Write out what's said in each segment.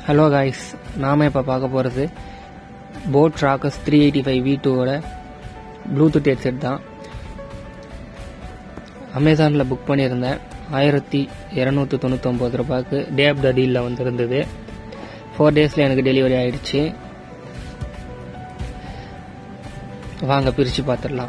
hello guys நாம இப்போ பார்க்க போகிறது boAt Rockerz three eighty five V டூவோட ப்ளூடூத் ஹெட்செட் தான் அமேசானில் புக் பண்ணியிருந்தேன் ஆயிரத்தி இரநூத்தி தொண்ணூத்தொம்பது ரூபாய்க்கு டே ஆஃப் த டீலில் வந்திருந்தது ஃபோர் டேஸில் எனக்கு டெலிவரி ஆயிடுச்சு வாங்க பிரித்து பார்த்துடலாம்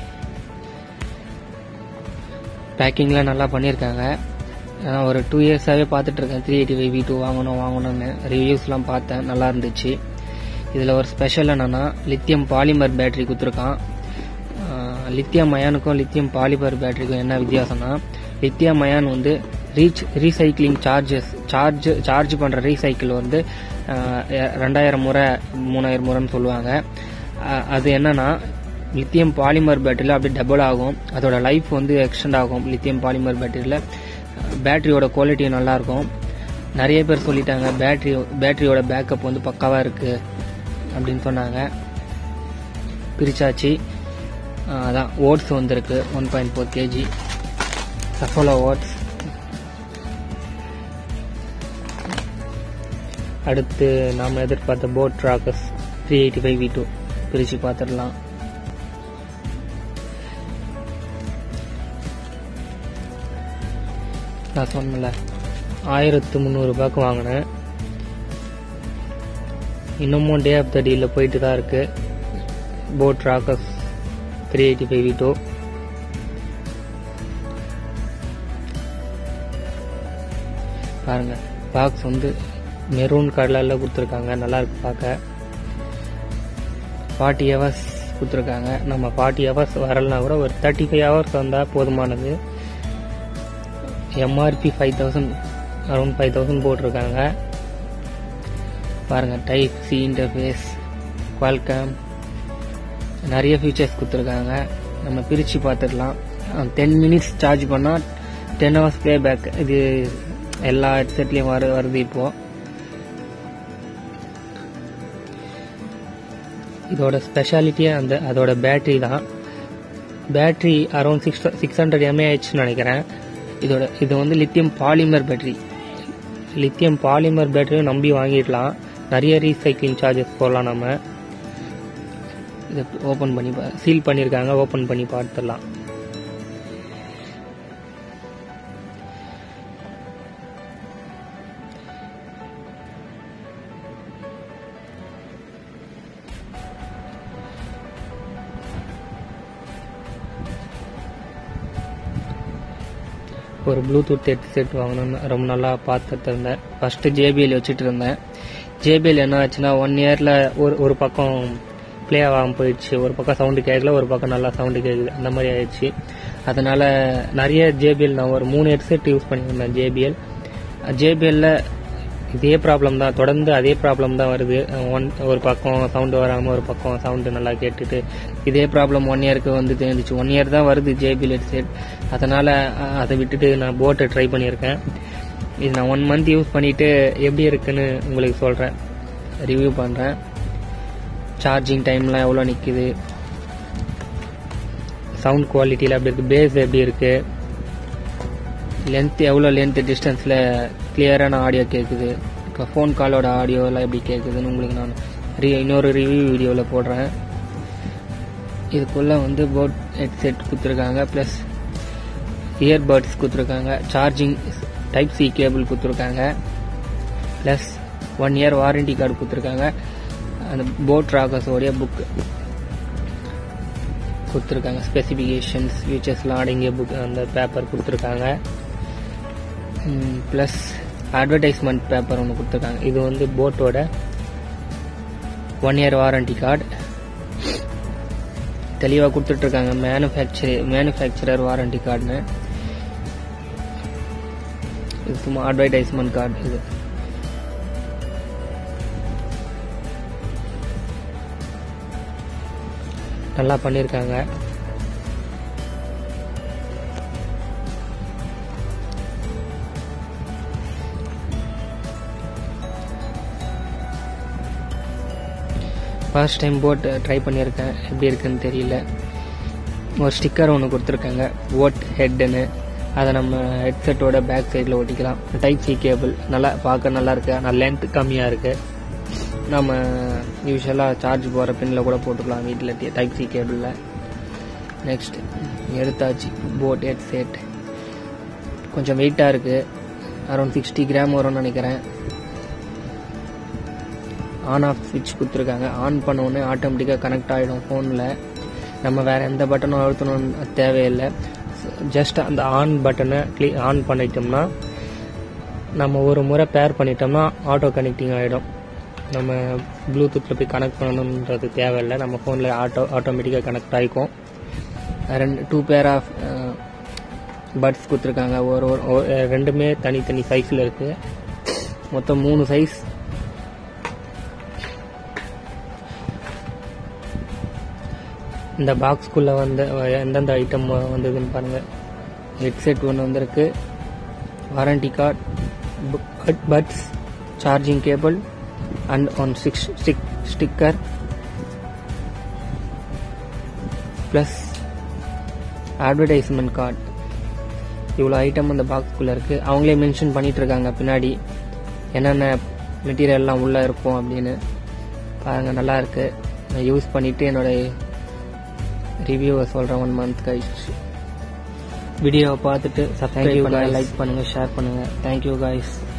பேக்கிங்லாம் நல்லா பண்ணியிருக்காங்க நான் ஒரு டூ இயர்ஸாகவே பார்த்துட்ருக்கேன் three eighty five V two வாங்கணும் வாங்கணும்னு ரிவ்யூஸ்லாம் பார்த்தேன் நல்லா இருந்துச்சு இதில் ஒரு ஸ்பெஷல் என்னென்னா லித்தியம் பாலிமர் பேட்டரி கொடுத்துருக்கான் லித்தியம் அயானுக்கும் லித்தியம் பாலிமர் பேட்டரிக்கும் என்ன வித்தியாசம்னா லித்தியம் அயான் வந்து reach recycling charges charge charge பண்ணுற ரீசைக்கிள் வந்து ரெண்டாயிரம் முறை மூணாயிரம் முறைன்னு சொல்லுவாங்க அது என்னன்னா லித்தியம் பாலிமர் பேட்டரியில் அப்படியே டபுள் ஆகும் அதோட லைஃப் வந்து எக்ஸ்டெண்ட் ஆகும் லித்தியம் பாலிமர் பேட்டரியில் பேட்டரியோட குவாலிட்டி நல்லாயிருக்கும் நிறைய பேர் சொல்லிட்டாங்க பேட்டரி பேட்டரியோட பேக்கப் வந்து பக்காவாக இருக்குது அப்படின்னு சொன்னாங்க பிரிச்சாச்சு அதான் ஓட்ஸ் வந்திருக்கு one point four KG Saffola oats அடுத்து நாம் எதிர்பார்த்த boAt Rockerz three eighty five V two பிரித்து பார்த்துடலாம் நான் சொன்னல ஆயிரத்து முந்நூறுபாய்க்கு வாங்கினேன் இன்னமும் டே ஆஃப் த டீலில் போயிட்டு தான் இருக்கு boAt Rockerz three eighty five V two பாருங்க பாக்ஸ் வந்து மெரூன் கலரில் கொடுத்துருக்காங்க நல்லா இருக்கு பார்க்க ஃபார்ட்டி ஹவர்ஸ் கொடுத்துருக்காங்க நம்ம ஃபார்ட்டி ஹவர்ஸ் வரலனா கூட ஒரு தேர்ட்டி ஃபைவ் ஹவர்ஸ் வந்தால் போதுமானது MRP five thousand around five thousand போட்டிருக்காங்க பாருங்கள் டைப் சி இன்டர்ஃபேஸ் குவால்காம் நிறைய ஃபீச்சர்ஸ் கொடுத்துருக்காங்க நம்ம பிரித்து பார்த்துடலாம் டென் மினிட்ஸ் சார்ஜ் பண்ணால் டென் ஹவர்ஸ் ப்ளே பேக் இது எல்லா ஹெட்செட்லேயும் வரு வருது இப்போது இதோட ஸ்பெஷாலிட்டியே அந்த அதோட பேட்ரி தான் battery around six six hundred எம்ஏஹெச்னு நினைக்கிறேன் இதோட இது வந்து lithium polymer battery lithium polymer பேட்டரியும் நம்பி வாங்கிடலாம் நிறைய ரீசைக்ளிங் சார்ஜஸ் போடலாம் நம்ம இதை ஓப்பன் பண்ணி சீல் பண்ணியிருக்காங்க ஓப்பன் பண்ணி பார்த்துடலாம் ஒரு ப்ளூடூத் ஹெட்செட் வாங்கணும்னு ரொம்ப நல்லா பார்த்துட்டு இருந்தேன் ஃபஸ்ட்டு ஜேபிஎல் வச்சுட்டு இருந்தேன் ஜேபிஎல் என்ன ஆச்சுன்னா ஒன் இயரில் ஒரு ஒரு பக்கம் ப்ளே ஆகாமல் போயிடுச்சு ஒரு பக்கம் சவுண்டு கேட்கல ஒரு பக்கம் நல்லா சவுண்டு கேட்குது அந்த மாதிரி ஆயிடுச்சு அதனால் நிறைய ஜேபிஎல் நான் ஒரு மூணு ஹெட்செட் யூஸ் பண்ணியிருந்தேன் ஜேபிஎல் ஜேபிஎல்ல இதே ப்ராப்ளம் தான் தொடர்ந்து அதே ப்ராப்ளம் தான் வருது ஒன் ஒரு பக்கம் சவுண்டு வராமல் ஒரு பக்கம் சவுண்டு நல்லா கேட்டுட்டு இதே ப்ராப்ளம் ஒன் இயருக்கு வந்து தெரிஞ்சிச்சு ஒன் இயர் தான் வருது ஜேபிஎல் ஹெட்செட் அதனால் அதை விட்டுட்டு நான் போட்டை ட்ரை பண்ணியிருக்கேன் இது நான் ஒன் மந்த் யூஸ் பண்ணிவிட்டு எப்படி இருக்குன்னு உங்களுக்கு சொல்கிறேன் ரிவ்யூ பண்ணுறேன் சார்ஜிங் டைம்லாம் எவ்வளோ நிற்கிது சவுண்ட் குவாலிட்டியில் எப்படி இருக்குது பேஸ் எப்படி இருக்குது லென்த் எவ்வளோ லென்த் டிஸ்டன்ஸில் கிளியரான ஆடியோ கேட்குது இப்போ ஃபோன் காலோட ஆடியோலாம் எப்படி கேட்குதுன்னு உங்களுக்கு நான் ரீ இன்னொரு ரிவ்யூ வீடியோவில் போடுறேன் இதுக்குள்ளே வந்து போட் ஹெட்செட் கொடுத்துருக்காங்க ப்ளஸ் இயர்பட்ஸ் கொடுத்துருக்காங்க சார்ஜிங் டைப் சி கேபிள் கொடுத்துருக்காங்க plus one year warranty card கொடுத்துருக்காங்க அந்த போட் ராகஸோடைய புக் கொடுத்துருக்காங்க ஸ்பெசிஃபிகேஷன்ஸ் ஃபியூச்சர்ஸ்லாம் அடங்கிய புக் அந்த பேப்பர் கொடுத்துருக்காங்க ப்ளஸ் அட்வர்டைஸ்மெண்ட் பேப்பர் ஒன்று கொடுத்துருக்காங்க இது வந்து போட்டோட ஒன் இயர் வாரண்டி கார்டு தெளிவாக கொடுத்துட்ருக்காங்க மேனுஃபேக்சர் மேனுஃபேக்சரர் வாரண்டி கார்டுன்னு இது சும்மா அட்வர்டைஸ்மெண்ட் கார்டு இது நல்லா பண்ணியிருக்காங்க ஃபர்ஸ்ட் டைம் போட் ட்ரை பண்ணியிருக்கேன் எப்படி இருக்குன்னு தெரியல ஒரு ஸ்டிக்கர் ஒன்று கொடுத்துருக்காங்க ஓட் ஹெட்டுன்னு அதை நம்ம ஹெட்செட்டோட பேக் சைடில் ஒட்டிக்கலாம் டைப் சி கேபிள் நல்லா பார்க்க நல்லா இருக்கு ஆனால் லென்த் கம்மியாக இருக்கு நம்ம யூஸ்வலாக சார்ஜ் போகிற பின்னில் கூட போட்டுக்கலாம் வீட்டில் டைப் சி கேபிளில் நெக்ஸ்ட் எடுத்தாச்சு போட் ஹெட்செட் கொஞ்சம் வெயிட்டாக இருக்குது அரௌண்ட் சிக்ஸ்டி கிராம் வரும்னு நினைக்கிறேன் ஆன் ஆஃப் ஸ்விட்ச் கொடுத்துருக்காங்க ஆன் பண்ண உடனே ஆட்டோமேட்டிக்காக கனெக்ட் ஆகிடும் ஃபோனில் நம்ம வேறு எந்த பட்டனும் அழுத்தணும்னு தேவையில்லை ஜஸ்ட் அந்த ஆன் பட்டனை கிளி ஆன் பண்ணிட்டோம்னா நம்ம ஒரு முறை பேர் பண்ணிட்டோம்னா ஆட்டோ கனெக்டிங் ஆகிடும் நம்ம ப்ளூடூத்தில் போய் கனெக்ட் பண்ணணுன்றது தேவையில்லை நம்ம ஃபோனில் ஆட்டோ ஆட்டோமேட்டிக்காக கனெக்ட் ஆகிக்கும் ரெண்டு டூ பேர் ஆஃப் பட்ஸ் கொடுத்துருக்காங்க ஒரு ஒரு ஒரு- ரெண்டுமே தனித்தனி சைஸில் இருக்குது மொத்தம் மூணு சைஸ் இந்த பாக்ஸ்குள்ளே வந்து எந்தெந்த ஐட்டம் வந்ததுன்னு பாருங்கள் ஹெட்செட் ஒன்று வந்திருக்கு warranty card buds charging cable and one six stick sticker plus advertisement card இவ்வளோ ஐட்டம் அந்த பாக்ஸ்குள்ளே இருக்குது அவங்களே மென்ஷன் பண்ணிட்டு இருக்காங்க பின்னாடி என்னென்ன மெட்டீரியல்லாம் உள்ளே இருக்கும் அப்படின்னு பாருங்கள் நல்லா இருக்கு நான் யூஸ் பண்ணிவிட்டு என்னோட ரிவ்யூவை சொல்கிறேன் ஒன் மந்த் கழிச்சு வீடியோவை பார்த்துட்டு சப்ஸ்கிரைப் பண்ணுங்கள் லைக் பண்ணுங்கள் ஷேர் பண்ணுங்கள் தேங்க்யூ காய்ஸ்